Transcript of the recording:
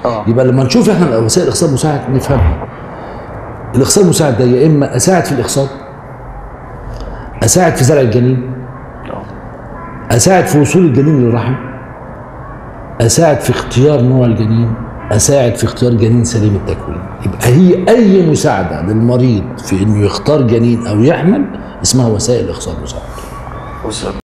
آه. يبقى لما نشوف احنا وسائل الاخصاب المساعد نفهمها الاخصاب المساعد ده يا اما اساعد في الاخصاب اساعد في زرع الجنين اساعد في وصول الجنين للرحم اساعد في اختيار نوع الجنين اساعد في اختيار جنين سليم التكوين يبقى هي اي مساعده للمريض في انه يختار جنين او يحمل اسمها وسائل اخصاب مساعد وصل